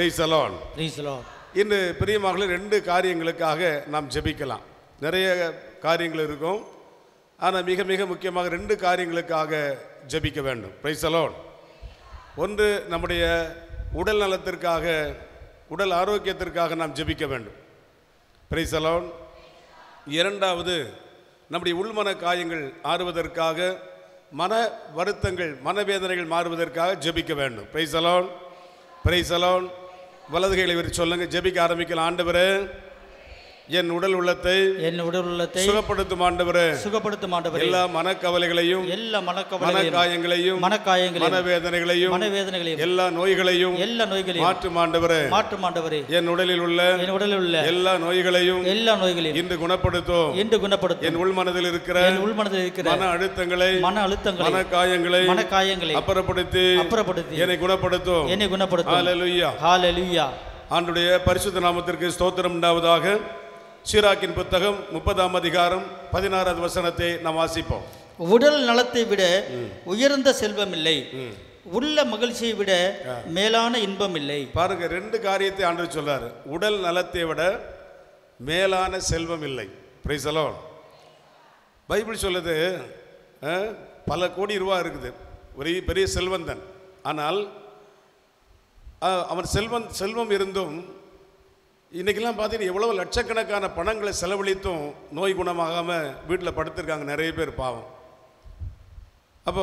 Price alone Praise the Lord. இன்று பிரியமாக ரெண்டு காரியங்களுக்காக நாம் ஜெபிக்கலாம் நிறைய காரியங்கள் இருக்கும் ஆனால் மிக மிக முக்கியமாக ரெண்டு காரியங்களுக்காக ஜெபிக்க வேண்டும் பிரைஸ் அலான் ஒன்று நம்முடைய உடல் நலத்திற்காக உடல் ஆரோக்கியத்திற்காக நாம் ஜெபிக்க வேண்டும் பிரைஸ் அலான் இரண்டாவது நம்முடைய உள்மன காயங்கள் ஆறுவதற்காக மன வருத்தங்கள் மனவேதனைகள் மாறுவதற்காக ஜெபிக்க வேண்டும் பிரைஸ் அலான் பிரைஸ் அலான் வலது கையில் இவர் சொல்லுங்க ஜெபிக்க ஆரம்பிக்கலாம் ஆண்டவரே என் உடல் உள்ளத்தை என் உடல் உள்ளத்தை சுகப்படுத்தும் ஆண்டவரே சுகப்படுத்தும் ஆண்டவரே எல்லா மனக்கவலைகளையும் எல்லா மனக்கவலைகளையும் மனக்காயங்களையும் மனக்காயங்களையும் மனவேதனைகளையும் மனவேதனைகளையும் எல்லா நோய்களையும் எல்லா நோய்களையும் மாற்றும் ஆண்டவரே மாற்றும் ஆண்டவரே என் உடலில் உள்ள என் உடலில் உள்ள எல்லா நோய்களையும் எல்லா நோய்களையும் இன்று குணப்படுத்தும் இன்று குணப்படுத்தும் என் உள் மனதில் இருக்கிற என் உள்மனதில் இருக்கிற மன அழுத்தங்களை மன அழுத்தங்களை மனக்காயங்களை மனக்காயங்களை அப்புறப்படுத்தி அப்புறப்படுத்தி என்னை குணப்படுத்தும் என்னை குணப்படுத்தும் ஹalleluya ஹalleluya ஆண்டுடைய பரிசுத்த நாமத்திற்கு ஸ்தோத்திரம் உண்டாவதாக சீராக்கின் புத்தகம் முப்பதாம் அதிகாரம் பதினாறாவது வசனத்தை நாம் வாசிப்போம் உடல் நலத்தை விட உயர்ந்த செல்வம் இல்லை உள்ள மகிழ்ச்சியை விட மேலான இன்பம் இல்லை பாருங்க ரெண்டு காரியத்தை ஆண்டு சொல்றாரு உடல் நலத்தை விட மேலான செல்வம் இல்லை பிரைஸ் அலோன் பைபிள் சொல்லுது அஹ், பல கோடி ரூபா இருக்குது ஒரு பெரிய செல்வந்தன் ஆனால் அஹ், அவன் செல்வம் செல்வம் இருந்தும் இன்னைக்கெல்லாம் பார்த்தீங்கன்னா எவ்வளவு லட்சக்கணக்கான பணங்களை செலவழித்தும் நோய் குணமாகாமல் வீட்டில் படுத்திருக்காங்க நிறைய பேர் பாவம் அப்போ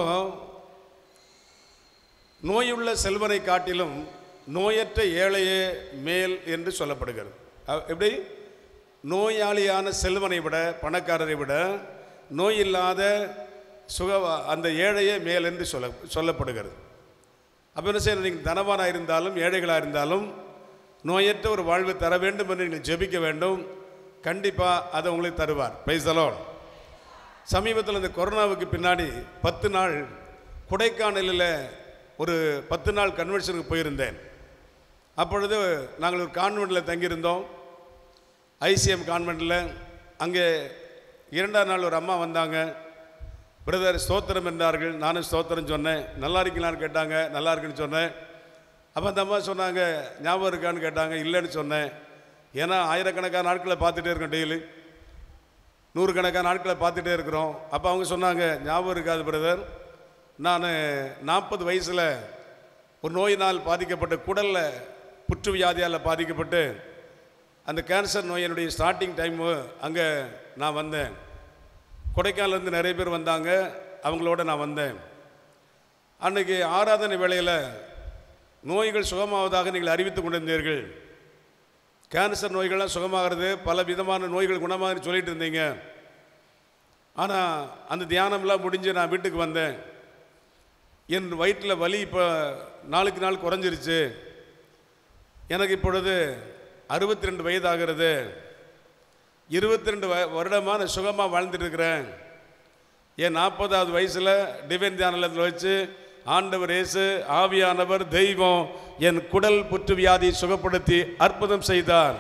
நோயுள்ள செல்வனை காட்டிலும் நோயற்ற ஏழையே மேல் என்று சொல்லப்படுகிறது அ- எப்படி நோயாளியான செல்வனை விட பணக்காரரை விட நோய் இல்லாத சுக அந்த ஏழையே மேல் என்று சொல்ல சொல்லப்படுகிறது அப்போ என்ன செய்யணும் நீங்கள் தனவானாக இருந்தாலும் ஏழைகளாக இருந்தாலும் நோயற்ற ஒரு வாழ்வை தர வேண்டும் என்று நீங்கள் ஜெபிக்க வேண்டும் கண்டிப்பாக அதை உங்களுக்கு தருவார் பைசலோன் சமீபத்தில் இந்த கொரோனாவுக்கு பின்னாடி பத்து நாள் கொடைக்கானலில் ஒரு பத்து நாள் கன்வென்ஷனுக்கு போயிருந்தேன் அப்பொழுது நாங்கள் ஒரு கான்வெண்ட்டில் தங்கியிருந்தோம் ஐசிஎம் கான்வெண்ட்டில் அங்கே இரண்டாம் நாள் ஒரு அம்மா வந்தாங்க பிரதர் ஸ்தோத்திரம் என்றார்கள் நானும் ஸ்தோத்திரம் சொன்னேன் நல்லா இருக்கீங்களான்னு கேட்டாங்க நல்லா இருக்குன்னு சொன்னேன் அப்போ அந்த அம்மா சொன்னாங்க ஞாபகம் இருக்கான்னு கேட்டாங்க இல்லைன்னு சொன்னேன் ஏன்னா ஆயிரக்கணக்கான நாட்களை பார்த்துட்டே இருக்கோம் டெய்லி நூறுக்கணக்கான நாட்களை பார்த்துட்டே இருக்கிறோம் அப்போ அவங்க சொன்னாங்க ஞாபகம் இருக்காது பிரதர் நான் நாற்பது வயசில் ஒரு நோயினால் பாதிக்கப்பட்ட குடலில் புற்று வியாதியால் பாதிக்கப்பட்டு அந்த கேன்சர் நோயினுடைய ஸ்டார்டிங் டைமு அங்கே நான் வந்தேன் கொடைக்கானலேருந்து நிறைய பேர் வந்தாங்க அவங்களோட நான் வந்தேன் அன்னைக்கு ஆராதனை வேளையில் நோய்கள் சுகமாவதாக நீங்கள் அறிவித்துக் கொண்டிருந்தீர்கள் கேன்சர் நோய்கள்லாம் சுகமாகிறது பல விதமான நோய்கள் குணமாகுதுன்னு சொல்லிட்டு இருந்தீங்க ஆனால் அந்த தியானம்லாம் முடிஞ்சு நான் வீட்டுக்கு வந்தேன் என் வயிற்றில் வலி இப்போ நாளுக்கு நாள் குறைஞ்சிருச்சு எனக்கு இப்பொழுது அறுபத்தி ரெண்டு வயதாகிறது இருபத்தி ரெண்டு வருடமாக நான் சுகமாக வாழ்ந்துட்டு இருக்கிறேன் என் நாற்பதாவது வயசில் டிவைன் தியானத்தில் வச்சு ஆண்டவர் இயேசு ஆவியானவர் தெய்வம் என் குடல் புற்று வியாதியை சுகப்படுத்தி அற்புதம் செய்தார்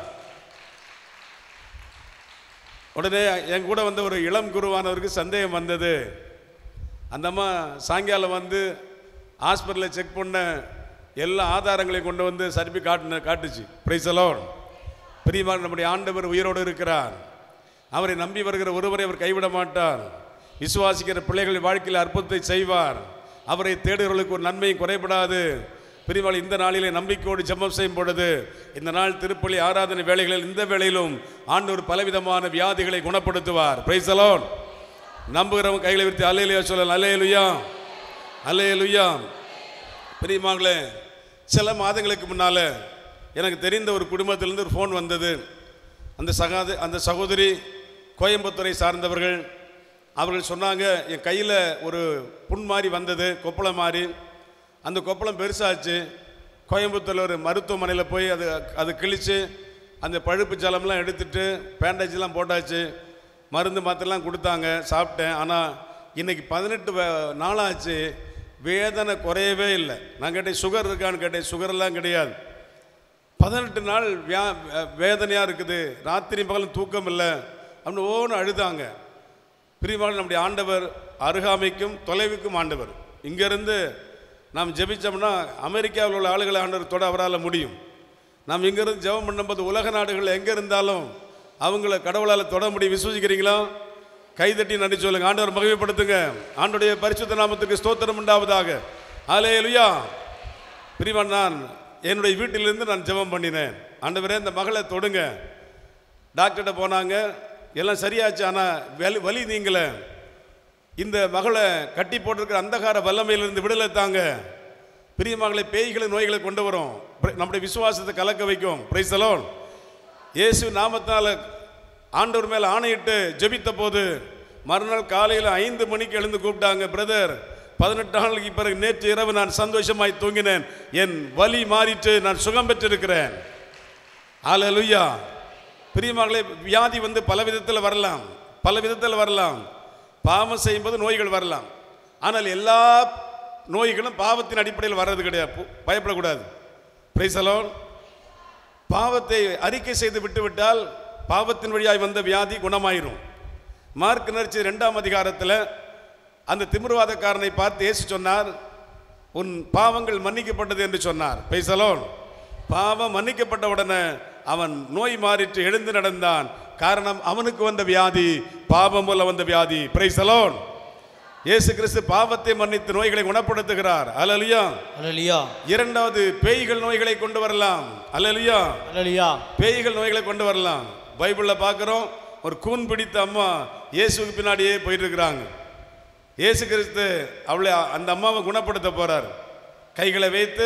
உடனே என் கூட வந்த ஒரு இளம் குருவானவருக்கு சந்தேகம் வந்தது அந்த அம்மா சாயங்காலம் வந்து ஹாஸ்பிட்டலில் செக் பண்ண எல்லா ஆதாரங்களையும் கொண்டு வந்து சர்பி காட்டுன காட்டுச்சு பிரைசலோன் பிரியமான நம்முடைய ஆண்டவர் உயிரோடு இருக்கிறார் அவரை நம்பி வருகிற ஒருவரை அவர் கைவிட மாட்டார் விசுவாசிக்கிற பிள்ளைகள் வாழ்க்கையில் அற்புதத்தை செய்வார் அவரை தேடுகிறவர்களுக்கு ஒரு நன்மையும் குறைபடாது பிரிவாள் இந்த நாளிலே நம்பிக்கையோடு ஜெபம் செய்யும் பொழுது இந்த நாள் திருப்பலி ஆராதனை வேளைகளில் இந்த வேளையிலும் ஆண்டவர் பலவிதமான வியாதிகளை குணப்படுத்துவார் பிரைசலோன் நம்புகிறவங்க கையில் விரித்து அலையிலையா சொல்லலாம் அலையலுயா அலையலுயா பிரியமாங்களே சில மாதங்களுக்கு முன்னால் எனக்கு தெரிந்த ஒரு குடும்பத்திலேருந்து ஒரு ஃபோன் வந்தது அந்த சகாது அந்த சகோதரி கோயம்புத்தூரை சார்ந்தவர்கள் அவர்கள் சொன்னாங்க என் கையில் ஒரு புண் மாதிரி வந்தது கொப்பளம் மாதிரி அந்த கொப்பளம் பெருசாச்சு கோயம்புத்தூரில் ஒரு மருத்துவமனையில் போய் அது அது கிழிச்சு அந்த பழுப்பு ஜலம்லாம் எடுத்துட்டு பேண்டேஜ்லாம் போட்டாச்சு மருந்து மாத்திரைலாம் கொடுத்தாங்க சாப்பிட்டேன் ஆனால் இன்னைக்கு பதினெட்டு வ- நாளாச்சு வேதனை குறையவே இல்லை நான் கேட்டேன் சுகர் இருக்கான்னு கேட்டேன் சுகர்லாம் கிடையாது பதினெட்டு நாள் வியா வேதனையாக இருக்குது ராத்திரி பகலும் தூக்கம் இல்லை அப்படின்னு ஓன்னு அழுதாங்க பிரிவாள் நம்முடைய ஆண்டவர் அருகாமைக்கும் தொலைவுக்கும் ஆண்டவர் இங்கேருந்து நாம் ஜெபிச்சோம்னா அமெரிக்காவில் உள்ள ஆளுகளை ஆண்டவர் தொட அவரால் முடியும் நாம் இங்கிருந்து ஜெபம் பண்ணும்போது உலக நாடுகள் எங்கே இருந்தாலும் அவங்கள கடவுளால் தொட முடியும் விசுவசிக்கிறீங்களா கைதட்டி நன்றி சொல்லுங்க ஆண்டவர் மகிமைப்படுத்துங்க ஆண்டுடைய பரிசுத்த நாமத்துக்கு ஸ்தோத்திரம் உண்டாவதாக ஆலே லுயா பிரிவன் நான் என்னுடைய வீட்டிலிருந்து நான் ஜெபம் பண்ணினேன் ஆண்டவரே இந்த மகளை தொடுங்க டாக்டர்கிட்ட போனாங்க எல்லாம் சரியாச்சு ஆனால் வலி வலி நீங்களே இந்த மகளை கட்டி போட்டிருக்கிற அந்தகார வல்லமையிலிருந்து விடுதலை தாங்க பிரியமகளை பேய்களை நோய்களை கொண்டு வரும் பிர- நம்முடைய விசுவாசத்தை கலக்க வைக்கும் பிரைசலோன் இயேசு நாமத்தால் ஆண்டவர் மேலே ஆணையிட்டு ஜெபித்த போது மறுநாள் காலையில் ஐந்து மணிக்கு எழுந்து கூப்பிட்டாங்க பிரதர் பதினெட்டு நாளுக்கு பிறகு நேற்று இரவு நான் சந்தோஷமாய் தூங்கினேன் என் வலி மாறிட்டு நான் சுகம் பெற்றிருக்கிறேன் ஹalleluya பிரியமகளே வியாதி வந்து பல விதத்தில் வரலாம் பல விதத்தில் வரலாம் பாவம் செய்யும்போது நோய்கள் வரலாம் ஆனால் எல்லா நோய்களும் பாவத்தின் அடிப்படையில் வர்றது கிடையாது பு- பயப்படக்கூடாது பிரைசலோன் பாவத்தை அறிக்கை செய்து விட்டுவிட்டால் பாவத்தின் வழியாய் வந்த வியாதி குணமாயிரும் மார்க் நர்ச்சி ரெண்டாம் அதிகாரத்தில் அந்த திமிர்வாதக்காரனை பார்த்து இயேசு சொன்னார் உன் பாவங்கள் மன்னிக்கப்பட்டது என்று சொன்னார் பைசலோன் பாவம் மன்னிக்கப்பட்ட உடனே அவன் நோய் மாறிட்டு எழுந்து நடந்தான் காரணம் அவனுக்கு வந்த வியாதி பாவம் மூலம் வந்த வியாதி பிரைசலோன் இயேசு கிறிஸ்து பாவத்தை மன்னித்து நோய்களை குணப்படுத்துகிறார் அல்லலியா அல்லேலூயா இரண்டாவது பேய்கள் நோய்களை கொண்டு வரலாம் அல்லலியா அல்லேலூயா பேய்கள் நோய்களை கொண்டு வரலாம் பைபிளில் பார்க்குறோம் ஒரு கூன் பிடித்த அம்மா இயேசுக்கு பின்னாடியே போயிட்டு இருக்கிறாங்க இயேசு கிறிஸ்து அவளை அந்த அம்மாவை குணப்படுத்த போறார் கைகளை வைத்து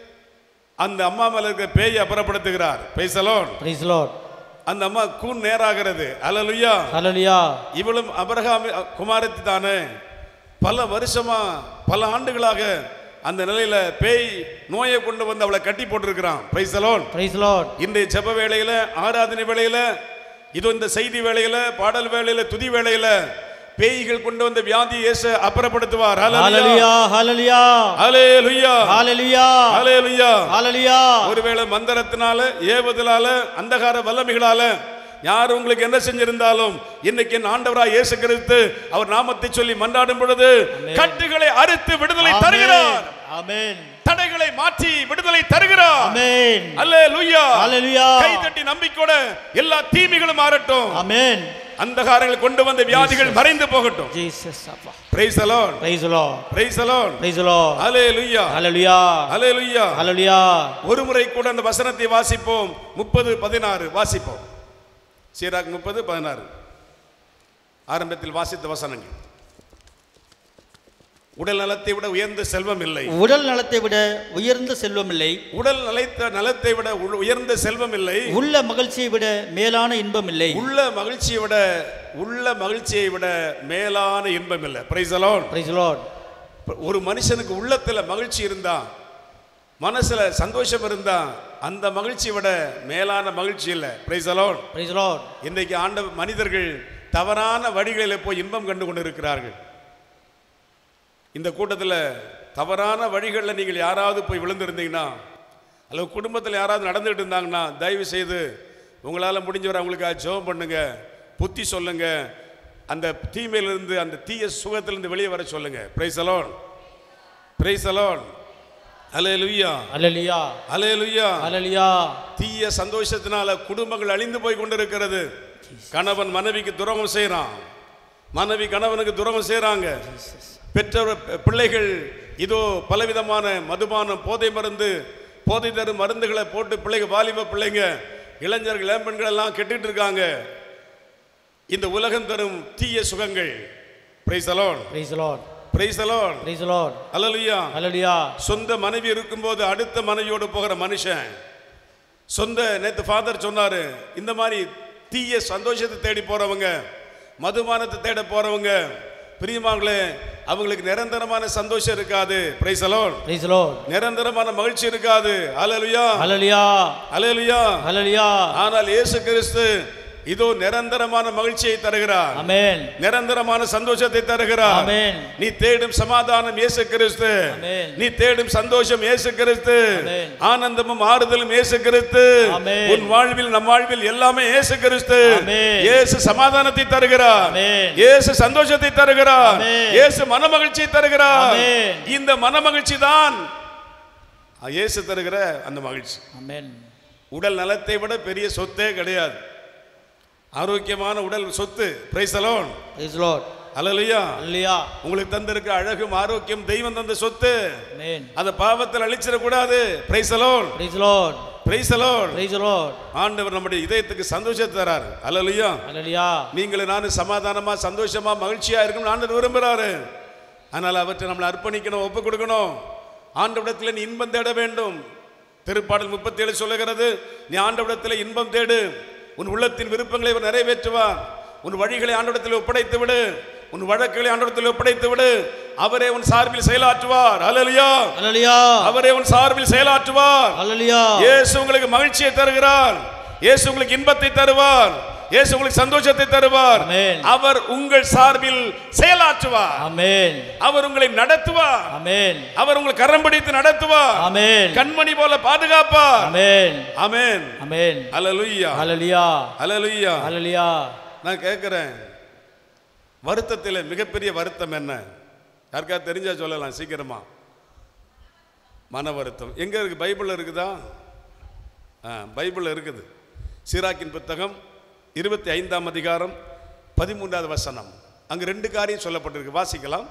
அந்த அம்மா மேல இருக்கிற பேயை அப்புறப்படுத்துகிறார் பேசலோன் பிரைஸ் லார்ட் அந்த அம்மா கூன் நேராகிறது அல்லலுயா அல்லேலூயா இவளும் அபரகாம் குமாரத்தி தானே பல வருஷமா பல ஆண்டுகளாக அந்த நிலையில பேய் நோயை கொண்டு வந்து அவளை கட்டி போட்டிருக்கிறான் பிரைசலோன் பிரைஸ் லார்ட் இன்றைய ஜெப வேளையில ஆராதனை வேளையில இதோ இந்த செய்தி வேளையில பாடல் வேளையில துதி வேளையில பேய்கள் கொண்டு வந்த வியாதி இயேசு அப்புறப்படுத்துவார் ஹalleluya ஹalleluya ஹalleluya ஹalleluya ஹalleluya ஹalleluya ஒருவேளை மந்திரத்தினால ஏவுதலால அந்தகார வல்லமைகளால யார் உங்களுக்கு என்ன செஞ்சிருந்தாலும் இன்னைக்கு என் ஆண்டவராய் இயேசு கிறிஸ்து அவர் நாமத்தை சொல்லி மன்றாடும் பொழுது கட்டுகளை அறுத்து விடுதலை தருகிறார் ஆமென் தடைகளை மாற்றி விடுதலை தருகிறார் ஆமென் அல்லேலூயா ஹalleluya கை தட்டி நம்பிக்கையோட எல்லா தீமைகளும் மாறட்டும் ஆமென் அந்தகாரங்கள் கொண்டு வந்த வியாதிகள் மறைந்து போகட்டும் ஜீசஸ் அப்பா praise alone praise Lord praise alone praise Lord hallelujah hallelujah hallelujah hallelujah ஒரு முறை கூட அந்த வசனத்தை வாசிப்போம் முப்பது பதினாறு வாசிப்போம் சீராக் முப்பது பதினாறு ஆரம்பத்தில் வாசித்த வசனங்கள் உடல் நலத்தை விட உயர்ந்த செல்வம் இல்லை உடல் நலத்தை விட உயர்ந்த செல்வம் இல்லை உடல் நலைத்த நலத்தை விட உ- உயர்ந்த செல்வம் இல்லை உள்ள மகிழ்ச்சியை விட மேலான இன்பம் இல்லை உள்ள மகிழ்ச்சியை விட உள்ள மகிழ்ச்சியை விட மேலான இன்பம் இல்லை பிரைஸ் அலோன் பிரைஸ் லார்ட் ஒரு மனுஷனுக்கு உள்ளத்துல மகிழ்ச்சி இருந்தா மனசுல சந்தோஷம் இருந்தா அந்த மகிழ்ச்சியை விட மேலான மகிழ்ச்சி இல்லை பிரைஸ் அலோன் பிரைஸ் லார்ட் இன்றைக்கு ஆண்ட மனிதர்கள் தவறான வழிகளில் போய் இன்பம் கண்டு கொண்டிருக்கிறார்கள் இந்த கூட்டத்தில் தவறான வழிகளில் நீங்கள் யாராவது போய் விழுந்திருந்தீங்கன்னா அல்லது குடும்பத்தில் யாராவது நடந்துகிட்டு இருந்தாங்கன்னா தயவு செய்து உங்களால் முடிஞ்சவரை அவங்களுக்காக ஜெபம் பண்ணுங்க புத்தி சொல்லுங்க அந்த தீமையிலிருந்து அந்த தீய சுகத்திலிருந்து வெளியே வர சொல்லுங்க பிரைஸ் அலோன் பிரைஸ் அலோன் அலே லுய்யா ஹalleluya அலே லுய்யா ஹalleluya தீய சந்தோஷத்தினால குடும்பங்கள் அழிந்து போய் கொண்டிருக்கிறது கணவன் மனைவிக்கு துரோகம் செய்கிறான் மனைவி கணவனுக்கு துரோகம் செய்கிறாங்க பெற்றோர் பிள்ளைகள் இதோ பலவிதமான மதுபானம் போதை மருந்து போதை தரும் மருந்துகளை போட்டு பிள்ளைங்க வாலிப பிள்ளைங்க இளைஞர்கள் இளம்பெண்கள் எல்லாம் கெட்டுட்டு இருக்காங்க இந்த உலகம் தரும் தீய சுகங்கள் praise alone praise Lord praise alone praise Lord hallelujah hallelujah சொந்த மனைவி இருக்கும்போது அடுத்த மனைவியோடு போகிற மனுஷன் சொந்த நேத்து ஃபாதர் சொன்னாரு இந்த மாதிரி தீய சந்தோஷத்தை தேடி போறவங்க மதுபானத்தை தேட போறவங்க பிரியமாங்களே அவங்களுக்கு நிரந்தரமான சந்தோஷம் இருக்காது பிரைஸ் அலோன் பிரைஸ் லார்ட் நிரந்தரமான மகிழ்ச்சி இருக்காது அலலுயா ஹalleluya அலலுயா ஹalleluya ஆனால் இயேசு கிறிஸ்து இதோ நிரந்தரமான மகிழ்ச்சியை தருகிறார் ஆமென் நிரந்தரமான சந்தோஷத்தை தருகிறார் ஆமென் நீ தேடும் சமாதானம் இயேசு கிறிஸ்து ஆமென். நீ தேடும் சந்தோஷம் இயேசு கிறிஸ்து ஆமென். ஆனந்தமும் ஆறுதலும் இயேசு கிறிஸ்து ஆமென். உன் வாழ்வில் நம் வாழ்வில் எல்லாமே இயேசு கிறிஸ்து ஆமென். இயேசு சமாதானத்தை தருகிறார் ஆமென். இயேசு சந்தோஷத்தை தருகிறார் ஆமென். இயேசு மனமகிழ்ச்சியை தருகிறார் ஆமென். இந்த மனமகிழ்ச்சி தான் இயேசு தருகிற அந்த மகிழ்ச்சி ஆமென் உடல் நலத்தை விட பெரிய சொத்தே கிடையாது ஆரோக்கியமான உடல் சொத்து பிரைசலோன் பிரைஸ் லார்ட் அலலுயா அல்லேலூயா உங்களுக்கு தந்திருக்க அழகும் ஆரோக்கியம் தெய்வம் தந்த சொத்து ஆமென் அந்த பாவத்தில் அழிச்சிடக்கூடாது praise alone praise Lord praise alone praise Lord ஆண்டவர் நம்முடைய இதயத்துக்கு சந்தோஷத்தை தராரு அலலுயா அல்லேலூயா நீங்களும் நானும் சமாதானமா சந்தோஷமா மகிழ்ச்சியா இருக்கணும் ஆண்டவர் விரும்புறாரு ஆனால் அவற்றை நம்மளை அர்ப்பணிக்கணும் ஒப்பு கொடுக்கணும் ஆண்டவிடத்தில் நீ இன்பம் தேட வேண்டும் திருப்பாடல் முப்பத்தி ஏழு சொல்லுகிறது நீ ஆண்டவிடத்தில் இன்பம் தேடு உன் உள்ளத்தின் விருப்பங்களை அவர் நிறைவேற்றுவார் உன் வழிகளை ஆண்டவிடத்தில் ஒப்படைத்து விடு உன் வழக்குகளை ஆண்டவிடத்தில் ஒப்படைத்து விடு அவரே உன் சார்பில் செயலாற்றுவார் அல்லலியா அல்லேலூயா அவரே உன் சார்பில் செயலாற்றுவார் அல்லேலூயா இயேசு உங்களுக்கு மகிழ்ச்சியை தருகிறார் இயேசு உங்களுக்கு இன்பத்தை தருவார் இயேசு உங்களுக்கு சந்தோஷத்தை தருவார் ஆமென். அவர் உங்கள் சார்பில் செயலாற்றுவார் ஆமென் அவர் உங்களை நடத்துவார் ஆமென் அவர் உங்களை கரம் பிடித்து நடத்துவார் ஆமென் கண்மணி போல பாதுகாப்பார் ஆமென் ஆமென் ஆமென் அல்லேலூயா அல்லேலூயா அல்லேலூயா அல்லேலூயா நான் கேட்கிறேன் வருத்தத்தில் மிகப்பெரிய வருத்தம் என்ன யாருக்கா தெரிஞ்சா சொல்லலாம் சீக்கிரமா மன வருத்தம் எங்க இருக்கு பைபிள்ல இருக்குதா ஆ பைபிள்ல இருக்குது சீராக்கின் புத்தகம் இருபத்தி ஐந்தாம் அதிகாரம் பதிமூன்றாவது வசனம் அங்க ரெண்டு காரியம் சொல்லப்பட்டிருக்கு வாசிக்கலாம்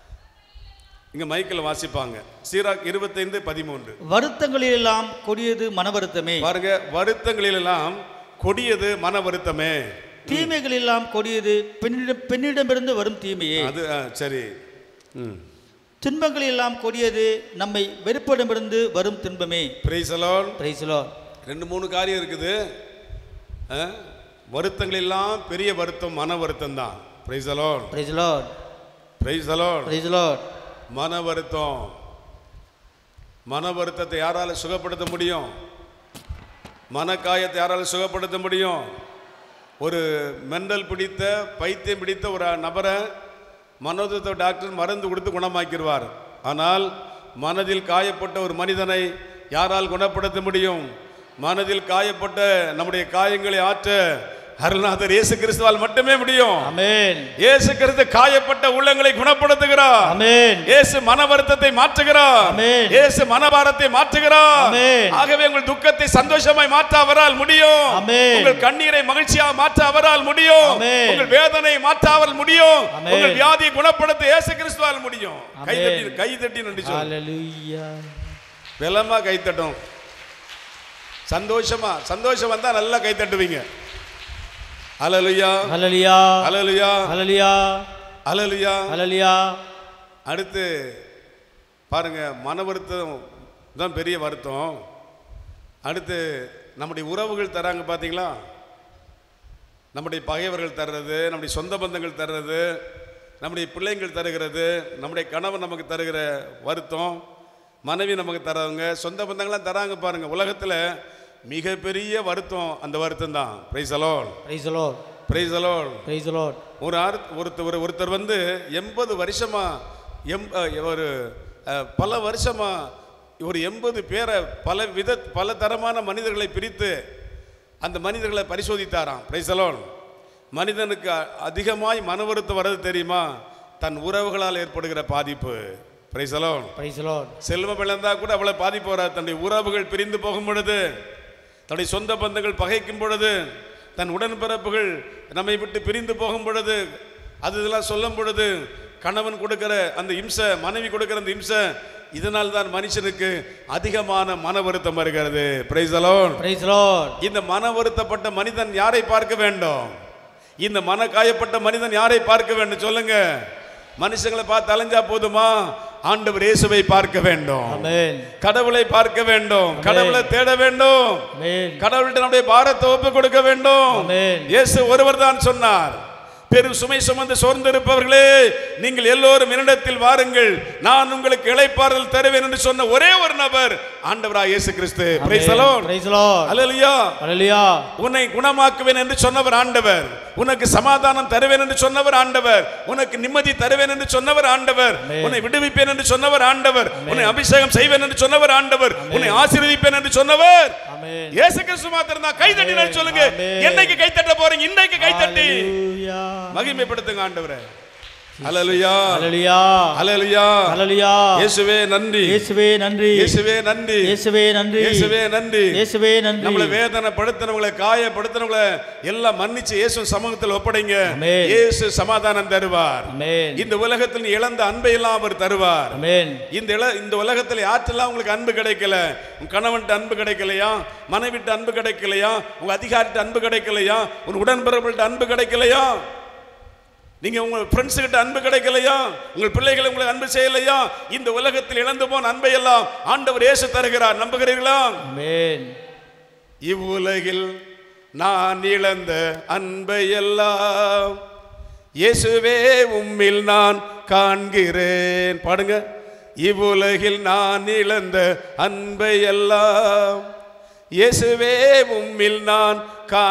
இங்க மைக்கில் வாசிப்பாங்க சீராக் இருபத்தைந்து பதிமூன்று வருத்தங்களிலெல்லாம் கொடியது மன வருத்தமே பாருங்க வருத்தங்களிலெல்லாம் கொடியது மன வருத்தமே தீமைகளெல்லாம் கொடியது பெண்ணிடம் பெண்ணிடமிருந்து வரும் தீமையே அது ஆ, சரி ம் துன்பங்களெல்லாம் கொடியது நம்மை வெறுப்பிடமிருந்து வரும் துன்பமே பிரைஸ் அலான் பிரைஸ் லார்ட் ரெண்டு மூணு காரியம் இருக்குது ஆ? வருத்தங்கள் எல்லாம் பெரிய வருத்தம் மன வருத்தம் தான் praise alone praise Lord praise alone praise Lord மன வருத்தம் மன வருத்தத்தை யாரால சுகப்படுத்த முடியும் மனக்காயத்தை யாரால சுகப்படுத்த முடியும் ஒரு மெண்டல் பிடித்த பைத்தியம் பிடித்த ஒரு நபரை மனோதத்துவ டாக்டர் மருந்து கொடுத்து குணமாக்கிடுவார் ஆனால் மனதில் காயப்பட்ட ஒரு மனிதனை யாரால் குணப்படுத்த முடியும் மனதில் காயப்பட்ட நம்முடைய காயங்களை ஆற்ற அருள்நாதர் இயேசு கிறிஸ்துவால் மட்டுமே முடியும் ஆமென் இயேசு கிறிஸ்து காயப்பட்ட உள்ளங்களை குணப்படுத்துகிறார் ஆமென் இயேசு மன வருத்தத்தை மாற்றுகிறார் ஆமென். இயேசு மனபாரத்தை மாற்றுகிறார் ஆமென். ஆகவே உங்கள் துக்கத்தை சந்தோஷமாய் மாற்ற அவரால் முடியும் ஆமென். உங்கள் கண்ணீரை மகிழ்ச்சியாக மாற்ற அவரால் முடியும் ஆமென். உங்கள் வேதனை மாற்ற அவரால் முடியும் ஆமென். உங்கள் வியாதியை குணப்படுத்த இயேசு கிறிஸ்துவால் முடியும் கை ஆமென். தட்டி கை தட்டி நன்றி சொல்லு ஹalleluya வெலமா கை தட்டும் சந்தோஷமா சந்தோஷம் வந்தா நல்லா கை தட்டுவீங்க அலலுயா ஹalleluya அலலுயா ஹalleluya அலலுயா ஹalleluya அடுத்து பாருங்க மன வருத்தம் தான் பெரிய வருத்தம் அடுத்து நம்முடைய உறவுகள் தராங்க பார்த்தீங்களா நம்முடைய பகைவர்கள் தர்றது நம்முடைய சொந்த பந்தங்கள் தர்றது நம்முடைய பிள்ளைங்கள் தருகிறது நம்முடைய கணவன் நமக்கு தருகிற வருத்தம் மனைவி நமக்கு தர்றவங்க சொந்த பந்தங்கள்லாம் தராங்க பாருங்க உலகத்தில் மிகப்பெரிய வருத்தம் அந்த வருத்தம் தான் praise alone praise Lord praise alone praise Lord ஒரு ஆறு ஒருத்தர் ஒரு ஒருத்தர் வந்து எண்பது வருஷமா எம் அஹ், ஒரு அஹ், பல வருஷமா ஒரு எண்பது பேரை பல வித பல தரமான மனிதர்களை பிரித்து அந்த மனிதர்களை பரிசோதித்தாராம் பிரைசலோன் மனிதனுக்கு அ- அதிகமாய் மன வருத்தம் வர்றது தெரியுமா தன் உறவுகளால் ஏற்படுகிற பாதிப்பு பிரைசலோன் பிரைஸ் லார்ட் செல்வம் இழந்தா கூட அவ்வளோ பாதிப்பு வராது தன்னுடைய உறவுகள் பிரிந்து போகும் பொழுது தன்னுடைய சொந்த பந்தங்கள் பகைக்கும் பொழுது தன் உடன்பிறப்புகள் நம்மை விட்டு பிரிந்து போகும் பொழுது அது இதெல்லாம் சொல்லும் பொழுது கணவன் கொடுக்கிற அந்த இம்சை மனைவி கொடுக்கிற அந்த இம்சை இதனால் தான் மனுஷனுக்கு அதிகமான மன வருத்தம் வருகிறது பிரைஸ் அலோன் பிரைஸ் லார்ட் இந்த மன வருத்தப்பட்ட மனிதன் யாரை பார்க்க வேண்டும் இந்த மன காயப்பட்ட மனிதன் யாரை பார்க்க வேண்டும் சொல்லுங்க மனுஷங்களை பார்த்து அலைஞ்சா போதுமா ஆண்டவர் இயேசுவை பார்க்க வேண்டும் ஆமென் கடவுளை பார்க்க வேண்டும் கடவுளை தேட வேண்டும் ஆமென் கடவுள்கிட்ட நம்முடைய பாரத்தை ஒப்பு கொடுக்க வேண்டும் ஆமென். இயேசு ஒருவர் தான் சொன்னார் பெரும் சுமை சுமந்து சோர்ந்திருப்பவர்களே நீங்கள் எல்லோரும் என்னிடத்தில் வாருங்கள் நான் உங்களுக்கு இளைப்பாறுதல் தருவேன் என்று சொன்ன ஒரே ஒரு நபர் ஆண்டவராய் இயேசு கிறிஸ்து praise alone praise Lord hallelujah hallelujah உன்னை குணமாக்குவேன் என்று சொன்னவர் ஆண்டவர் உனக்கு சமாதானம் தருவேன் என்று சொன்னவர் ஆண்டவர் உனக்கு நிம்மதி தருவேன் என்று சொன்னவர் ஆண்டவர் ஆமென். உன்னை விடுவிப்பேன் என்று சொன்னவர் ஆண்டவர் உன்னை அபிஷேகம் செய்வேன் என்று சொன்னவர் ஆண்டவர் உன்னை ஆசீர்வதிப்பேன் என்று சொன்னவர் ஆமென் இயேசு கிறிஸ்து மாத்திரம் தான் கை தட்டினால் சொல்லுங்க ஆமென். என்னைக்கு கை தட்ட போறீங்க இன்னைக்கு கை தட்டி ஹalleluya மகிமைப்படுத்துங்க ஆண்டவரே ஹalleluya ஹalleluya ஹalleluya ஹalleluya இயேசுவே நன்றி இயேசுவே நன்றி இயேசுவே நன்றி இயேசுவே நன்றி இயேசுவே நன்றி இயேசுவே நன்றி நம்மளை வேதனைப்படுத்தினவங்களை காயப்படுத்தினவங்களை எல்லாம் மன்னிச்சு இயேசு சமூகத்தில் ஒப்படைங்க ஆமென். இயேசு சமாதானம் தருவார் ஆமென் இந்த உலகத்தில் நீ இழந்த அன்பை எல்லாம் அவர் தருவார் ஆமென் இந்த இல இந்த உலகத்தில் யாற்றெல்லாம் உங்களுக்கு அன்பு கிடைக்கல உன் கணவன்கிட்ட அன்பு கிடைக்கலையா மனைவிட்ட அன்பு கிடைக்கலையா உங்க அதிகாரிட்ட அன்பு கிடைக்கலையா உன் உடன்பிறப்புகிட்ட அன்பு கிடைக்கலையா நீங்க உங்க ஃப்ரெண்ட்ஸ் கிட்ட அன்பு கிடைக்கலையா உங்கள் பிள்ளைகளை உங்களுக்கு அன்பு செய்யலையா இந்த உலகத்தில் இழந்து போன அன்பை எல்லாம் ஆண்டவர் இயேசு தருகிறார் நம்புகிறீர்களா ஆமென் இவ்வுலகில் நான் இழந்த அன்பை எல்லாம் இயேசுவே உம்மில் நான் காண்கிறேன் பாடுங்க இவ்வுலகில் நான் இழந்த அன்பை எல்லாம் இயேசுவே உம்மில் நான்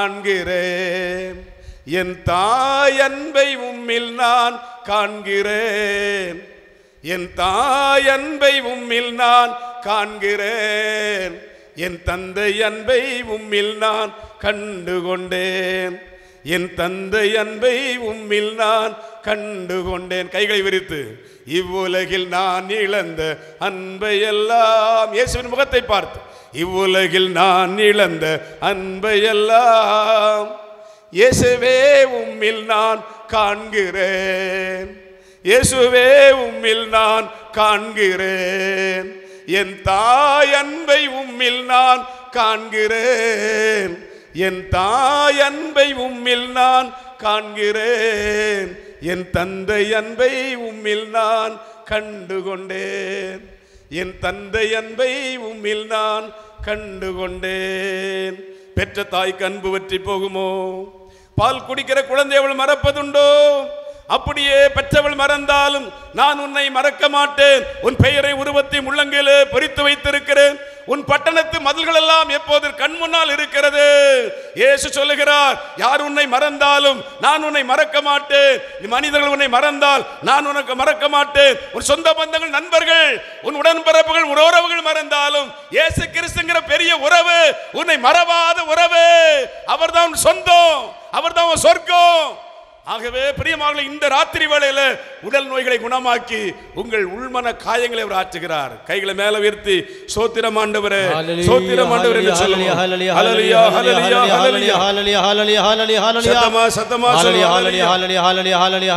காண்கிறேன் என் தாய் அன்பை உம்மில் நான் காண்கிறேன் என் தாய் அன்பை உம்மில் நான் காண்கிறேன் என் தந்தை அன்பை உம்மில் நான் கண்டு கொண்டேன் என் தந்தை அன்பை உம்மில் நான் கண்டு கொண்டேன் கைகளை விரித்து இவ்வுலகில் நான் இழந்த அன்பை எல்லாம் இயேசுவின் முகத்தை பார்த்து இவ்வுலகில் நான் இழந்த அன்பை எல்லாம் இயேசுவே உம்மில் நான் காண்கிறேன் இயேசுவே உம்மில் நான் காண்கிறேன் என் தாய் அன்பை உம்மில் நான் காண்கிறேன் என் தாய் அன்பை உம்மில் நான் காண்கிறேன் என் தந்தை அன்பை உம்மில் நான் கண்டு கொண்டேன் என் தந்தை அன்பை உம்மில் நான் கண்டு கொண்டேன் பெற்ற தாய்க்கு அன்பு பற்றி போகுமோ பால் குடிக்கிற குழந்தை அவள் மறப்பதுண்டோ அப்படியே பெற்றவள் மறந்தாலும் நான் உன்னை மறக்க மாட்டேன் உன் பெயரை உருவத்தை முள்ளங்கிலே பொறித்து வைத்திருக்கிறேன் உன் பட்டணத்து மதில்கள் எல்லாம் எப்போது கண் முன்னால் இருக்கிறது இயேசு சொல்லுகிறார் யார் உன்னை மறந்தாலும் நான் உன்னை மறக்க மாட்டேன் நீ மனிதர்கள் உன்னை மறந்தால் நான் உனக்கு மறக்க மாட்டேன் உன் சொந்த பந்தங்கள் நண்பர்கள் உன் உடன்பிறப்புகள் உன் உறவுகள் மறந்தாலும் இயேசு கிறிஸ்துங்கிற பெரிய உறவு உன்னை மறவாத உறவு அவர்தான் உன் சொந்தம் அவர்தான் உன் சொர்க்கம் ஆகவே பிரியமாக இந்த ராத்திரி வேளையில உடல் நோய்களை குணமாக்கி உங்கள் உள்மன காயங்களை அவர் ஆற்றுகிறார் கைகளை மேல உயர்த்தி சோத்திரம் ஆண்டவரே சோத்திரம் ஆண்டவரே என்று சொல்லுவோம் ஹalleluya ஹalleluya ஹalleluya சத்தமா சத்தமா சொல்லுவோம்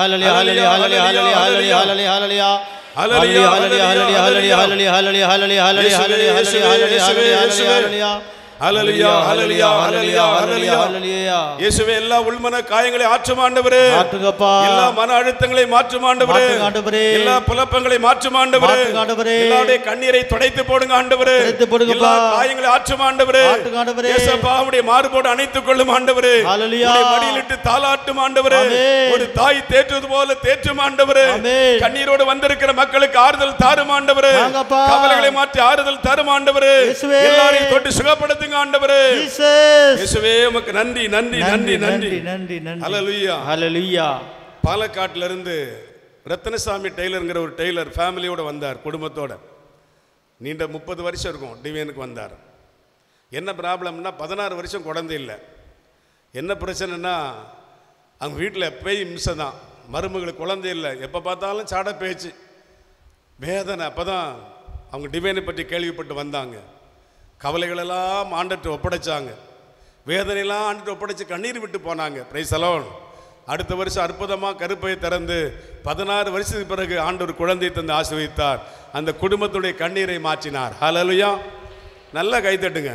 ஹalleluya ஹalleluya ஹalleluya ஹalleluya இயேசுவே எல்லா உள்மன காயங்களை ஆற்றும் ஆண்டவரே ஆற்றுங்கப்பா. எல்லா மன அழுத்தங்களை மாற்றும் ஆண்டவரே மாற்றுங்க ஆண்டவரே. எல்லா புலப்பங்களை மாற்றும் ஆண்டவரே மாற்றுங்க ஆண்டவரே. எல்லாருடைய கண்ணீரை துடைத்து போடுங்க ஆண்டவரே துடைத்து போடுங்கப்பா. எல்லா காயங்களை ஆற்றும் ஆண்டவரே மாற்றுங்க ஆண்டவரே. இயேசப்பா உம்முடைய மார்போடு அணைத்துக் கொள்ளும் ஆண்டவரே ஹalleluya. உம்முடைய மடியிலிட்டு தாலாட்டும் ஆண்டவரே ஆமென். ஒரு தாய் தேற்றுவது போல தேற்றும் ஆண்டவரே ஆமென். கண்ணீரோடு வந்திருக்கிற மக்களுக்கு ஆறுதல் தாரும் ஆண்டவரே வாங்கப்பா. கவலைகளை மாற்றி ஆறுதல் தரும் ஆண்டவரே இயேசுவே. எல்லாரையும் தொட்டு சுகப்படுத்துங்க ஆண்டவரே ஜீசஸ் இயேசுவே உமக்கு நன்றி நன்றி நன்றி நன்றி நன்றி நன்றி ஹalleluya ஹalleluya பாலக்காட்டுல இருந்து ரத்தனசாமி டெய்லருங்கிற ஒரு டெய்லர் ஃபேமிலியோட வந்தார் குடும்பத்தோட நீண்ட முப்பது வருஷம் இருக்கும் டிவியனுக்கு வந்தார் என்ன ப்ராப்ளம்னா பதினாறு வருஷம் குழந்தை இல்லை என்ன பிரச்சனைனா அவங்க வீட்டில் எப்பயும் இம்சை தான் மருமகளுக்கு குழந்தை இல்லை எப்போ பார்த்தாலும் சாட பேச்சு வேதனை அப்போ தான் அவங்க டிவைனை பற்றி கேள்விப்பட்டு வந்தாங்க கவலைகளெல்லாம் ஆண்டுட்டு ஒப்படைச்சாங்க வேதனையெல்லாம் ஆண்டுட்டு ஒப்படைச்சு கண்ணீர் விட்டு போனாங்க பிரைஸ் அலோன் அடுத்த வருஷம் அற்புதமாக கருப்பையை திறந்து பதினாறு வருஷத்துக்கு பிறகு ஆண்டவர் குழந்தையை தந்து ஆசீர்வதித்தார் அந்த குடும்பத்துடைய கண்ணீரை மாற்றினார் ஹalleluya நல்லா கைத்தட்டுங்க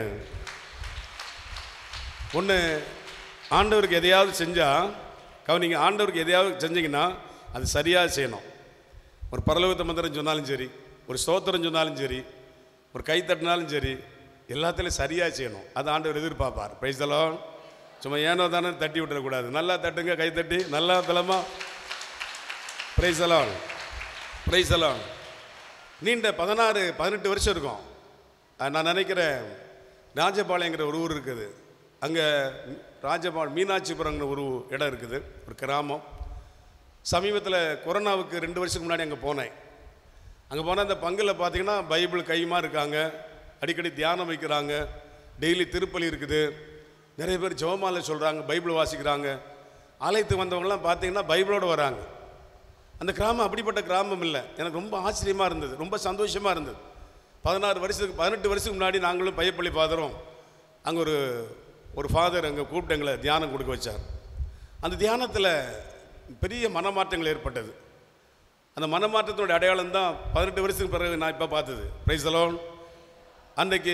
ஒன்று ஆண்டவருக்கு எதையாவது செஞ்சால் கவனிங்க ஆண்டவருக்கு எதையாவது செஞ்சீங்கன்னா அது சரியாக செய்யணும் ஒரு பரலோகத்த மந்திரம் சொன்னாலும் சரி ஒரு ஸ்தோத்திரம் சொன்னாலும் சரி ஒரு கை தட்டினாலும் சரி எல்லாத்துலையும் சரியாக செய்யணும் அது ஆண்டவர் எதிர்பார்ப்பார் பிரைஸ் தலம் சும்மா ஏனோ தானே தட்டி விட்டுறக்கூடாது நல்லா தட்டுங்க கை தட்டி நல்லா தலமா பிரைஸ் தலம் பிரைஸ் தலம் நீண்ட பதினாறு பதினெட்டு வருஷம் இருக்கும் அஹ் நான் நினைக்கிறேன் ராஜபாளையங்கிற ஒரு ஊர் இருக்குது அங்கே ராஜபாள் மீனாட்சிபுரங்கிற ஒரு இடம் இருக்குது ஒரு கிராமம் சமீபத்தில் கொரோனாவுக்கு ரெண்டு வருஷத்துக்கு முன்னாடி அங்கே போனேன் அங்கே போனால் அந்த பங்கில் பார்த்தீங்கன்னா பைபிள் கைமா இருக்காங்க அடிக்கடி தியானம் வைக்கிறாங்க டெய்லி திருப்பலி இருக்குது நிறைய பேர் ஜெபமாலை சொல்கிறாங்க பைபிள் வாசிக்கிறாங்க ஆலயத்துக்கு வந்தவங்கலாம் பார்த்தீங்கன்னா பைபிளோடு வராங்க அந்த கிராமம் அப்படிப்பட்ட கிராமம் இல்லை எனக்கு ரொம்ப ஆச்சரியமாக இருந்தது ரொம்ப சந்தோஷமாக இருந்தது பதினாறு வருஷத்துக்கு பதினெட்டு வருஷத்துக்கு முன்னாடி நாங்களும் பையப்பள்ளி ஃபாதரும் அங்கே ஒரு ஒரு ஃபாதர் அங்கே கூப்பிட்டு எங்களை தியானம் கொடுக்க வச்சார் அந்த தியானத்தில் பெரிய மனமாற்றங்கள் ஏற்பட்டது அந்த மனமாற்றத்தினுடைய அடையாளம் தான் பதினெட்டு வருஷத்துக்கு பிறகு நான் இப்போ பார்த்தது பிரைஸ் அலோன் அன்றைக்கு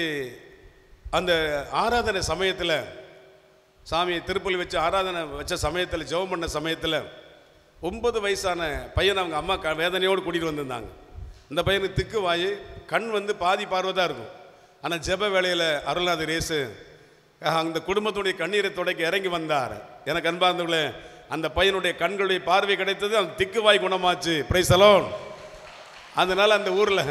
அந்த ஆராதனை சமயத்தில் சாமியை திருப்பலி வச்சு ஆராதனை வச்ச சமயத்தில் ஜெபம் பண்ண சமயத்தில் ஒன்பது வயசான பையனை அவங்க அம்மா க வேதனையோடு கூட்டிகிட்டு வந்திருந்தாங்க இந்த பையனுக்கு திக்கு வாயி கண் வந்து பாதி பார்வை தான் இருக்கும் ஆனால் ஜெப வேளையில் அருளாத ரேசு அந்த குடும்பத்துடைய கண்ணீரை துடைக்க இறங்கி வந்தார் எனக்கு அன்பார்ந்தவர்களே அந்த பையனுடைய கண்களுடைய பார்வை கிடைத்தது அந்த திக்கு வாய் குணமாச்சு பிரைஸ் அலோன் அதனால அந்த ஊரில்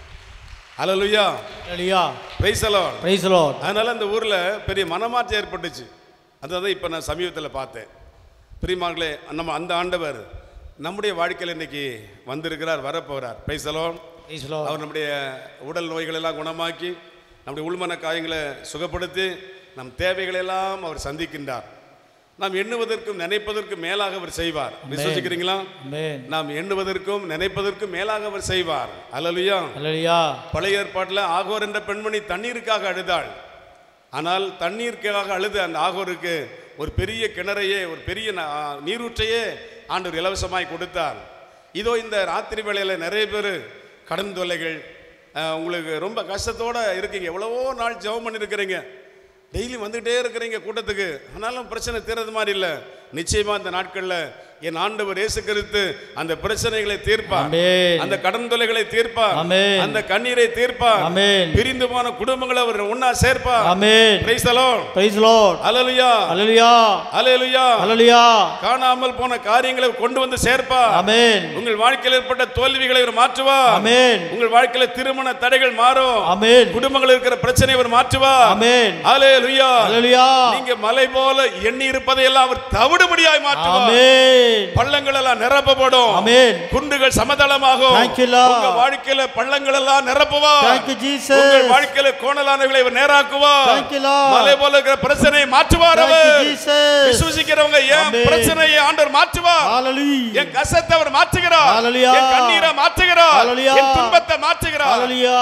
hallelujah hallelujah praise alone praise the lord அதனால அந்த ஊரில் பெரிய மனமாற்றம் ஏற்பட்டுச்சு அதுதான் இப்போ நான் சமீபத்தில் பார்த்தேன் பிரியமார்களே நம்ம அந்த ஆண்டவர் நம்முடைய வாழ்க்கையில் இன்னைக்கு வந்திருக்கிறார் வரப்போகிறார் பிரைசலோன் praise the lord அவர் நம்முடைய உடல் நோய்களெல்லாம் குணமாக்கி நம்முடைய உள்மன காயங்களை சுகப்படுத்தி நம் தேவைகளெல்லாம் அவர் சந்திக்கின்றார் நாம் எண்ணுவதற்கும் நினைப்பதற்கும் மேலாக அவர் செய்வார் விசுவசிக்கிறீங்களா amen நாம் எண்ணுவதற்கும் நினைப்பதற்கும் மேலாக அவர் செய்வார் அல்லலுயா ஹalleluya பழைய ஏற்பாட்டில் ஆகோர் என்ற பெண்மணி தண்ணீருக்காக அழுதாள் ஆனால் தண்ணீருக்காக அழுது அந்த ஆகோருக்கு ஒரு பெரிய கிணறையே ஒரு பெரிய ந- ஆ, நீரூற்றையே ஆண்டவர் இலவசமாய் கொடுத்தார் இதோ இந்த ராத்திரி வேளையில் நிறைய பேர் கடன் தொல்லைகள் ஆ, உங்களுக்கு ரொம்ப கஷ்டத்தோட இருக்கீங்க எவ்வளவோ நாள் ஜெபம் பண்ணியிருக்கிறீங்க டெய்லி வந்துகிட்டே இருக்கிறீங்க கூட்டத்துக்கு ஆனாலும் பிரச்சனை தீர்றது மாதிரி இல்லை நிச்சயமா இந்த நாட்களில் என் ஆண்டவர் இயேசு கிறிஸ்து அந்த பிரச்சனைகளை தீர்ப்பார் Amen. அந்த கடன் தொல்லைகளை தீர்ப்பார் Amen. அந்த கண்ணீரை தீர்ப்பார் Amen. பிரிந்து போன குடும்பங்களை அவர் ஒன்னா சேர்ப்பார் amen price the Lord. praise the lord hallelujah hallelujah hallelujah hallelujah காணாமல் போன காரியங்களை கொண்டு வந்து சேர்ப்பார் amen உங்கள் வாழ்க்கையில் ஏற்பட்ட தோல்விகளை அவர் மாற்றுவார் amen உங்கள் வாழ்க்கையில திருமண தடைகள் மாறும் amen குடும்பங்கள் இருக்கிற பிரச்சனை அவர் மாற்றுவார் amen அல்லேலூயா hallelujah நீங்க மலை போல எண்ணி இருப்பதையெல்லாம் அவர் தவிடுபடியாய் மாற்றுவார் amen பள்ளங்கள் எல்லாம் நிரப்பப்படும் amen குன்றுகள் சமதளமாகும் Thank you, Lord. உங்க வாழ்க்கையில பள்ளங்கள் எல்லாம் நிரப்புவார் thank you jesus உங்கள் வாழ்க்கையில கோணலானவர்களை இவர் நேராக்குவார் Thank you, Lord. மலை போல இருக்கிற பிரச்சனையை மாற்றுவார் thank you our jesus விசுவசிக்கிறவங்க N Amen. பிரச்சனையை ஆண்டவர் மாற்றுவார் hallelujah என் கசத்தை அவர் மாற்றுகிறார் Hallelujah. என் கண்ணீரை மாற்றுகிறார் Hallelujah. என் துன்பத்தை மாற்றுகிறார் hallelujah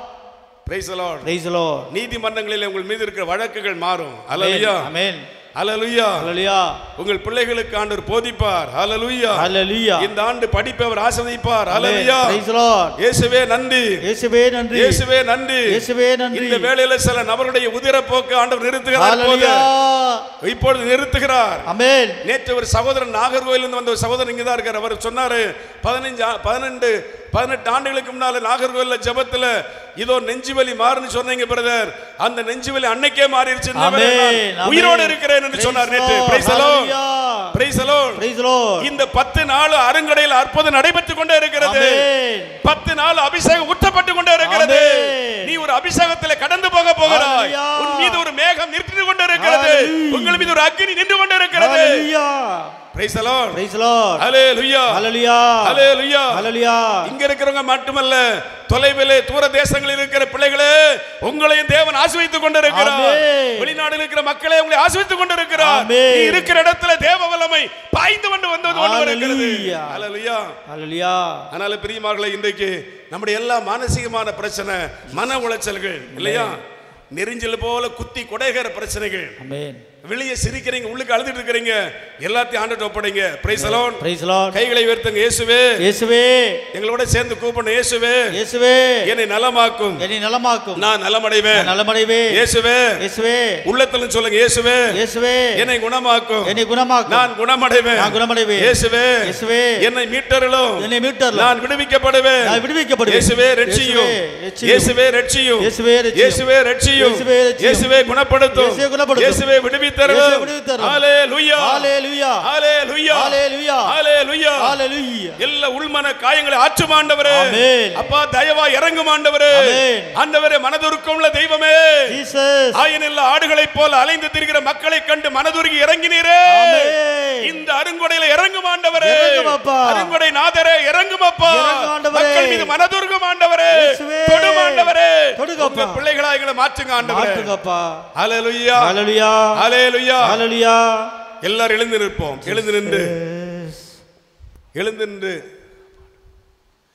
Praise the Lord. praise the lord நீதிமன்றங்களில் உங்கள் மீது இருக்கிற வழக்குகள் மாறும் அல்லலுயா amen அல்லலுயா hallelujah உங்கள் பிள்ளைகளுக்கு ஆண்டவர் போதிப்பார் அல்லலுயா hallelujah இந்த ஆண்டு படிப்பை அவர் ஆசிர்வதிப்பார் amen அல்லலுயா praise the lord இயேசுவே நன்றி இயேசுவே நன்றி இயேசுவே நன்றி இயேசுவே நன்றி இந்த வேளையில சில நபருடைய உதிரப்போக்கு ஆண்டவர் நிறுத்துகிறார் இப்போது. hallelujah இப்பொழுது நிறுத்துகிறார் amen நேற்று ஒரு சகோதரன் நாகர்கோயிலிருந்து வந்த ஒரு சகோதரன் இங்கே தான் இருக்கார் அவர் சொன்னாரு பதினஞ்சு ஆ- பதினெண்டு பதினெட்டு ஆண்டுகளுக்கு முன்னால நாகர்கோயில்ல ஜெபத்துல இதோ நெஞ்சு வலி மாறுன்னு சொன்னீங்க பிரதர் அந்த நெஞ்சு வலி அன்னைக்கே மாறிடுச்சு இந்த வேளை நான் Amen, amen. உயிரோடு இருக்கிறேன் என்று Praise சொன்னார் the நேற்று Lord. Praise alone Hallelujah. Praise alone praise the lord இந்த பத்து நாள் அருங்கடையில் அற்புதம் நடைபெற்றுக் கொண்டே இருக்கிறது amen பத்து நாள் அபிஷேகம் ஊற்றப்பட்டு கொண்டே இருக்கிறது Amen. நீ ஒரு அபிஷேகத்தில் கடந்து போக போகிறாய் Hallelujah. உன் மீது ஒரு மேகம் நின்று கொண்டு இருக்கிறது Hallelujah. உங்கள் மீது ஒரு அக்னி நின்று கொண்டு இருக்கிறது hallelujah price alone praise the lord hallelujah hallelujah hallelujah hallelujah இங்க இருக்கிறவங்க மட்டுமல்ல தொலைவிலே தூர தேசங்களில் இருக்கிற பிள்ளைகளே உங்களையும் தேவன் ஆசீர்வதித்துக் கொண்டிருக்கிறார் Amen. வெளிநாடுல இருக்கிற மக்களே உங்களை ஆசீர்வதித்துக் கொண்டிருக்கிறார் Amen. நீ இருக்கிற இடத்துல தேவ வல்லமை பாய்ந்து கொண்டு வந்தது கொண்டு வருகிறது Hallelujah. ஹalleluya hallelujah அதனால பிரியமார்களே இன்றைக்கு நம்முடைய எல்லா மானசீகமான பிரச்சனை மன உளைச்சல்கள் இல்லையா நெரிஞ்சல் போல குத்தி குடைகிற பிரச்சனைகள் amen வெளியே சிரிக்கிறீங்க உள்ளுக்கு அழுதுட்டு இருக்கிறீங்க எல்லாத்தையும் ஆண்டுட்டு ஒப்படைங்க praise alone praise the lord கைகளை உயர்த்துங்க இயேசுவே இயேசுவே எங்களோட சேர்ந்து கூப்பிடணும் இயேசுவே இயேசுவே என்னை நலமாக்கும் என்னை நலமாக்கும் நான் நலமடைவேன் நான் நலமடைவே இயேசுவே இயேசுவே உள்ளத்துல சொல்லுங்க இயேசுவே இயேசுவே என்னை குணமாக்கும் என்னை குணமாக்கும் நான் குணமடைவேன் நான் குணமடைவேன் இயேசுவே இயேசுவே என்னை மீட்டருளும் என்னை மீட்டருளும். நான் விடுவிக்கப்படுவேன் நான் விடுவிக்கப்படுவேன். இயேசுவே ரட்சியும் இயேசுவே ரட்சியும். இயேசுவே ரட்சியும் இயேசுவே ரட்சியும். இயேசுவே ரட்சியும் இயேசுவே ரட்சியும். இயேசுவே குணப்படுத்தும் இயேசுவே குணப்படுத்தும். இயேசுவே விடுவித்தருளும் இயேசுவே விடுவித்தருளும். ஹalleluya ஹalleluya ஹalleluya ஹalleluya ஹalleluya ஹalleluya எல்லா உள்மன காயங்களை ஆற்றும் ஆண்டவரே ஆமென். அப்பா தயவா இறங்கும் ஆண்டவரே ஆமென். ஆண்டவரே மனதுருக்கம் உள்ள தெய்வமே ஜீசஸ் ஆயனில்ல ஆடுகளைப் போல அலைந்து திரிகிற மக்களை கண்டு மனதுருகி இறங்கினீரே ஆமென் இந்த அருங்கொடையில இறங்கும் ஆண்டவரே இறங்கும் அப்பா. அருங்கொடை நாதரே இறங்கும் அப்பா இறங்கும் ஆண்டவரே. மக்கள் மீது மனதுருகும் ஆண்டவரே இயேசுவே. தொடும் ஆண்டவரே தொடுங்க உங்க அப்பா. பிள்ளைகளா எங்களை மாற்றுங்க ஆண்டவரே மாற்றுங்கப்பா ஹalleluya ஹalleluya ஹalleluya ஹalleluya எல்லாரும் எழுந்து நிற்போம் எழுந்து நின்று Yes. எழுந்து நின்று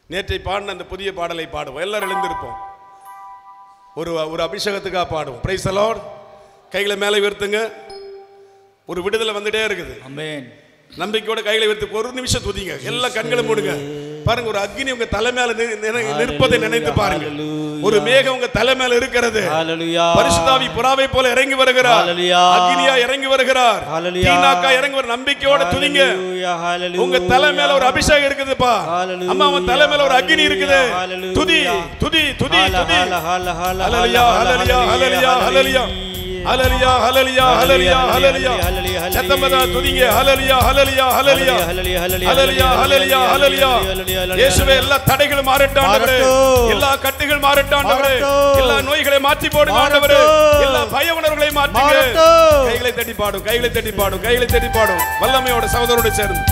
நேற்றை பாடின அந்த புதிய பாடலை பாடுவோம் எல்லாரும் எழுந்திருப்போம் ஒரு ஒரு அபிஷேகத்துக்காக பாடுவோம் பிரைஸ் அலாட் கைகளை மேலே உயர்த்துங்க ஒரு விடுதலை வந்துட்டே இருக்குது அமேன் நம்பிக்கையோட கைகளை உயர்த்து ஒரு நிமிஷம் துதிங்க எல்லா கண்களும் மூடுங்க பாருங்க ஒரு அக்னி உங்க தலை மேல நி- நினை- நிற்பதை நினைத்து பாருங்க Hallelujah. ஒரு மேகம் உங்க தலை மேல இருக்கிறது ஹalleluya பரிசுத்தாவி புறாவை போல இறங்கி வருகிறார் Hallelujah. அக்னியா இறங்கி வருகிறார் Hallelujah. தீனாக்கா இறங்கி வர நம்பிக்கையோட துதிங்க ஹalleluya ஹalleluya உங்க தலை மேல ஒரு அபிஷேகம் இருக்குதுப்பா Hallelujah. அம்மா உன் தலை மேல ஒரு அக்னி இருக்குது Hallelujah. துதி துதி துதி ஹalல துதி ஹalல ஹalல ஹalல ஹalleluya hallelujah hallelujah hallelujah hallelujah hallelujah hallelujah hallelujah ஹalleluya சத்தமதா துதிங்க ஹalleluya hallelujah hallelujah hallelujah hallelujah hallelujah ஹalleluya இயேசுவே எல்லா தடைகளும் மாறட்டும் ஆண்டவரே மாறட்டும். எல்லா கட்டுகள் மாறட்டும் ஆண்டவரே மாறட்டும். எல்லா நோய்களை மாற்றி போடுங்க ஆண்டவரே மாறட்டும். எல்லா பய உணர்வுகளை மாற்றுங்க மாறட்டும். கைகளை தட்டி பாடும் கைகளை தட்டி பாடும் கைகளை தட்டி பாடும் வல்லமையோட சகோதரோடு சேர்ந்து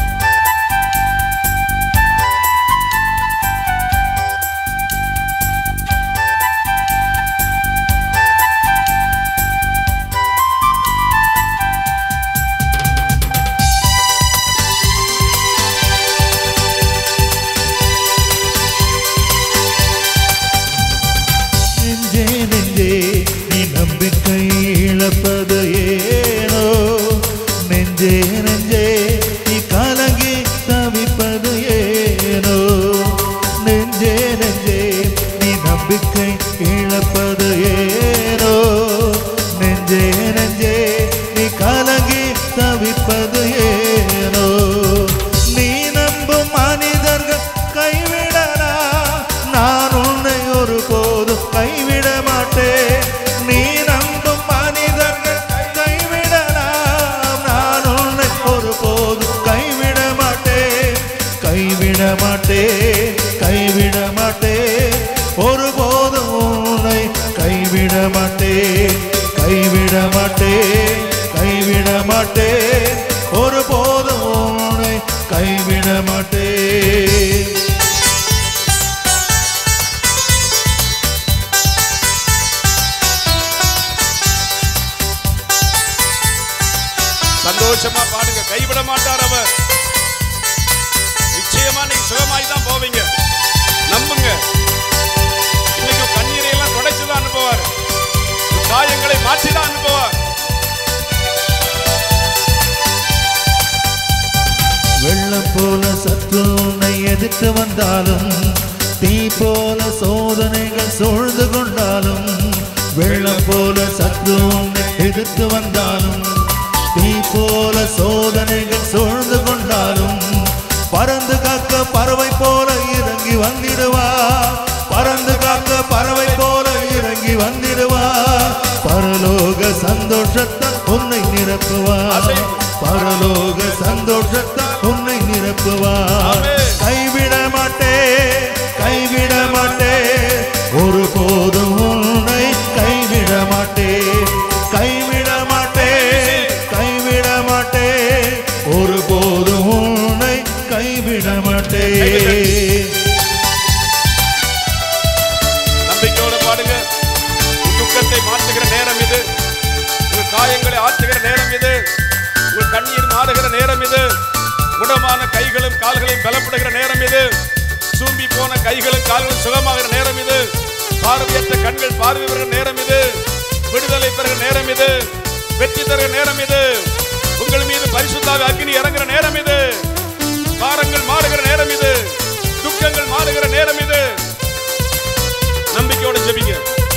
நெஞ்சே நெஞ்சே நீ நம்பிக்கை இழப்பது ஏனோ நெஞ்சே நெஞ்சே நீ கலங்கி தவிப்பது ஏனோ நெஞ்சே நெஞ்சே நீ நம்பிக்கை இழப்பது ஏனோ நெஞ்சே நெஞ்சே நீ கலங்கி தவிப்பது ஏனோ நீ நம்பும் மனிதர்கள் கைவிடலா நான் உன்னை ஒருபோதும் கைவிட மாட்டேன் நீ நம்பும் மனிதர்கள் கைவிடலாம் நான் உன்னை ஒருபோதும் கைவிட மாட்டேன் கைவிட மாட்டேன் கைவிட மாட்டேன் ஒருபோதும் உன்னை கைவிட மாட்டேன் கைவிட மாட்டேன் கைவிட மாட்டேன் ஒருபோதும் உன்னை கைவிட மாட்டேன் சந்தோஷமா பாடுங்க கைவிட மாட்டார் அவர் நிச்சயமா நீங்க சுகமாய் தான் போவீங்க நம்புங்க இன்னைக்கு உங்க கண்ணீரை எல்லாம் தொடச்சு தான் அனுப்புவார் உங்க காயங்களை மாற்றி தான் அனுப்புவார் வெள்ளம் போல சற்று உன்னை எதிர்த்து வந்தாலும் தீ போல சோதனைகள் சூழ்ந்து கொண்டாலும் வெள்ளம் போல சற்று உன்னை எதிர்த்து வந்தாலும் தீ போல சோதனைகள் சூழ்ந்து கொண்டாலும் பறந்து காக்க பறவை போல இறங்கி வந்திடுவா பறந்து காக்க பறவை போல இறங்கி வந்திடுவா பரலோக சந்தோஷத்தை உன்னை நிரப்புவா பரலோக சந்தோஷத்தை உன்னை நிரப்புவா ஆமென். கைவிட மாட்டே கைவிட மாட்டே ஒரு போதும் உன்னை கைவிட மாட்டே கைவிட மாட்டே கைவிட மாட்டே ஒரு போதும் உன்னை கைவிட மாட்டே நம்பிக்கையோட பாடுங்க உங்க துக்கத்தை மாற்றுகிற நேரம் இது உங்க காயங்களை ஆற்றுகிற நேரம் இது உங்க கண்ணீர் மாறுகிற நேரம் இது குணமான கைகளும் கால்களையும் பலப்படுகிற நேரம் இது சூம்பி போன கைகளும் கால்களும் சுகமாகிற நேரம் இது பார்வையற்ற கண்கள் பார்வை பெறுகிற நேரம் இது விடுதலை பெறுகிற நேரம் இது வெற்றி தருகிற நேரம் இது உங்கள் மீது பரிசுத்தாவி அக்னி இறங்குற நேரம் இது பாரங்கள் மாறுகிற நேரம் இது துக்கங்கள் மாறுகிற நேரம் இது நம்பிக்கையோட ஜெபிங்க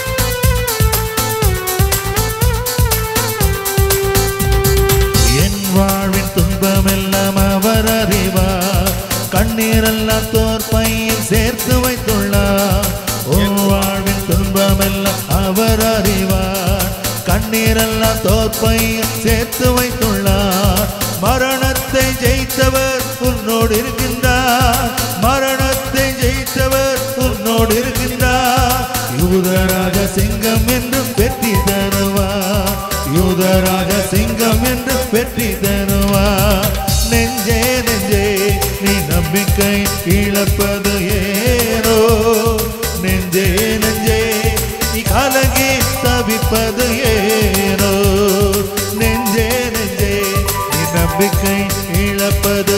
என் வாழ்வின் துன்பமெல்லாம் அவர் அறிவார் கண்ணீரெல்லாம் தோற்பையில் சேர்த்து வைத்துள்ளார் உன் வாழ்வின் துன்பமெல்லாம் அவர் அறிவார் கண்ணீரெல்லாம் தோற்பையில் சேர்த்து வைத்துள்ளார் மரணத்தை ஜெயித்தவர் உன்னோடு இருக்கின்றார் மரணத்தை ஜெயித்தவர் உன்னோடு இருக்கின்றார் யூதராஜ சிங்கம் என்று வெற்றி தருவார் யூதராஜ சிங்கம் என்று வெற்றி தருவார் நெஞ்சே நெஞ்சே நீ நம்பிக்கை இழப்பது ஏனோ நெஞ்சே நெஞ்சே நீ கலங்கி தவிப்பது ஏனோ நெஞ்சே நெஞ்சே நீ நம்பிக்கை இழப்பது